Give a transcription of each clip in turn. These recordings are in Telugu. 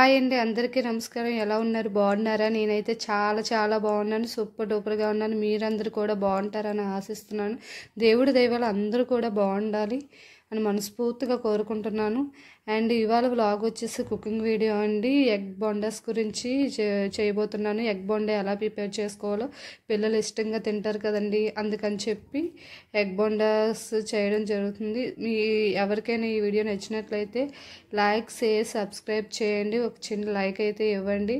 హాయ్ అండి అందరికీ నమస్కారం ఎలా ఉన్నారు బాగున్నారా నేనైతే చాలా చాలా బాగున్నాను సూపర్ డూపర్గా ఉన్నాను మీరందరూ కూడా బాగుంటారని ఆశిస్తున్నాను దేవుడి దైవాలు అందరూ కూడా బాగుండాలి అని మనస్ఫూర్తిగా కోరుకుంటున్నాను అండ్ ఇవాళ వ్లాగ్ వచ్చేసి కుకింగ్ వీడియో అండి ఎగ్ బొండాస్ గురించి చే- చేయబోతున్నాను ఎగ్ బొండా ఎలా ప్రిపేర్ చేసుకోవాలో పిల్లలు ఇష్టంగా తింటారు కదండి అందుకని చెప్పి ఎగ్ బొండాస్ చేయడం జరుగుతుంది మీ ఎవరికైనా ఈ వీడియో నచ్చినట్లయితే లైక్ షేర్ సబ్స్క్రైబ్ చేయండి ఒక చిన్న లైక్ అయితే ఇవ్వండి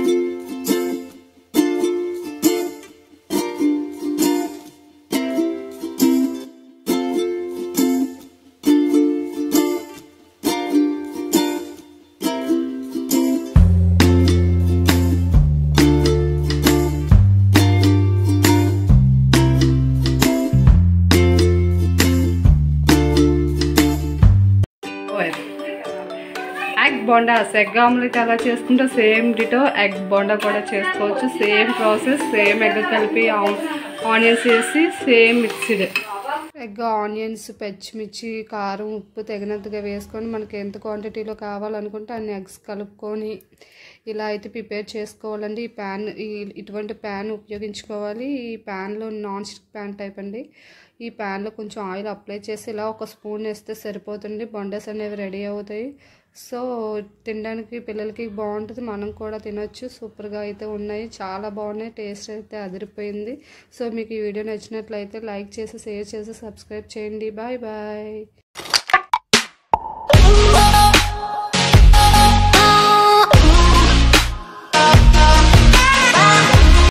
ఎగ్ బోండాస్ ఎగ్ ఆమ్లెట్ ఎలా చేసుకుంటే సేమ్ డిటో ఎగ్ బోండా కూడా చేసుకోవచ్చు సేమ్ ప్రాసెస్ సేమ్ ఎగ్ కలిపి ఆనియన్స్ వేసి సేమ్ మిక్స్డ్ ఎగ్ ఆనియన్స్ పచ్చిమిర్చి కారం ఉప్పు తగినంతగా వేసుకొని మనకి ఎంత క్వాంటిటీలో కావాలనుకుంటే అన్ని ఎగ్స్ కలుపుకొని ఇలా అయితే ప్రిపేర్ చేసుకోవాలండి ఈ ప్యాన్ ఈ ఇటువంటి ప్యాన్ ఉపయోగించుకోవాలి ఈ ప్యాన్లో నాన్ స్టిక్ ప్యాన్ టైప్ అండి ఈ ప్యాన్లో కొంచెం ఆయిల్ అప్లై చేసి ఇలా ఒక స్పూన్ వేస్తే సరిపోతుంది బొండాస్ అనేవి రెడీ అవుతాయి సో తినడానికి పిల్లలకి బాగుంటుంది మనం కూడా తినొచ్చు సూపర్గా అయితే ఉన్నాయి చాలా బాగున్నాయి టేస్ట్ అయితే అదిరిపోయింది సో మీకు ఈ వీడియో నచ్చినట్లయితే లైక్ చేసి షేర్ చేసి సబ్స్క్రైబ్ చేయండి బాయ్ బాయ్